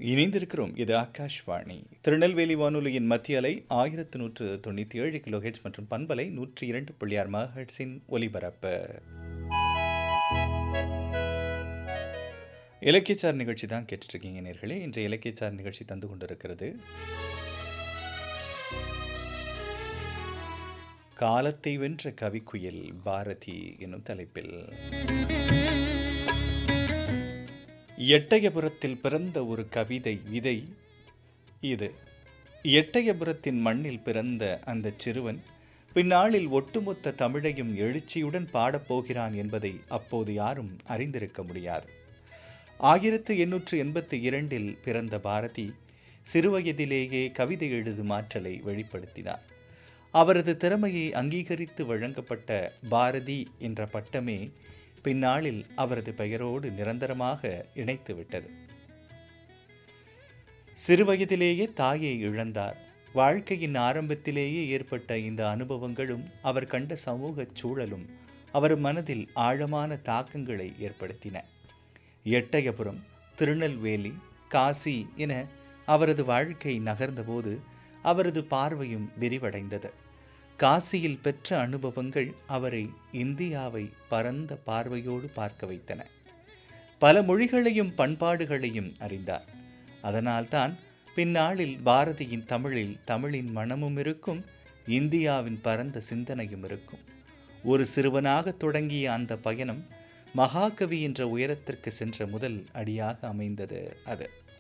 இணைந்திருக்கிறோம் இது ஆகாஷ்வாணி திருநெல்வேலி வானொலியின் மத்திய அலை ஆயிரத்து நூற்று தொண்ணூற்றி ஏழு கிலோ ஹெட்ஸ் மற்றும் பண்பலை நூற்றி இரண்டு புள்ளி ஆறு மகட்ஸின் ஒலிபரப்பு இலக்கியச்சார் நிகழ்ச்சி தான் கேட்டுட்ருக்கீங்க நேர்களே இன்றைய இலக்கியச்சார் நிகழ்ச்சி தந்து கொண்டிருக்கிறது காலத்தை வென்ற கவிக்குயில் பாரதி என்னும் தலைப்பில் எட்டயபுரத்தில் பிறந்த ஒரு கவிதை விதை இது எட்டயபுரத்தின் மண்ணில் பிறந்த அந்த சிறுவன் பின்னாளில் ஒட்டுமொத்த தமிழையும் எழுச்சியுடன் பாடப்போகிறான் என்பதை அப்போது யாரும் அறிந்திருக்க முடியாது ஆயிரத்து எண்ணூற்று எண்பத்தி இரண்டில் பிறந்த பாரதி சிறுவயதிலேயே கவிதை எழுதும் ஆற்றலை வெளிப்படுத்தினார் அவரது திறமையை அங்கீகரித்து வழங்கப்பட்ட பாரதி என்ற பட்டமே பின்னாளில் அவரது பெயரோடு நிரந்தரமாக இணைத்துவிட்டது சிறுவயதிலேயே தாயை இழந்தார் வாழ்க்கையின் ஆரம்பத்திலேயே ஏற்பட்ட இந்த அனுபவங்களும் அவர் கண்ட சமூக சூழலும் அவர் மனதில் ஆழமான தாக்கங்களை ஏற்படுத்தின எட்டயபுரம் திருநெல்வேலி காசி என அவரது வாழ்க்கை நகர்ந்தபோது அவரது பார்வையும் விரிவடைந்தது காசியில் பெற்ற அனுபவங்கள் அவரை இந்தியாவை பரந்த பார்வையோடு பார்க்க வைத்தன பல மொழிகளையும் பண்பாடுகளையும் அறிந்தார் அதனால்தான் பின்னாளில் பாரதியின் தமிழில் தமிழின் மனமும் இருக்கும் இந்தியாவின் பரந்த சிந்தனையும் இருக்கும் ஒரு சிறுவனாக தொடங்கிய அந்த பயணம் மகாகவி என்ற உயரத்திற்கு சென்ற முதல் அடியாக அமைந்தது அது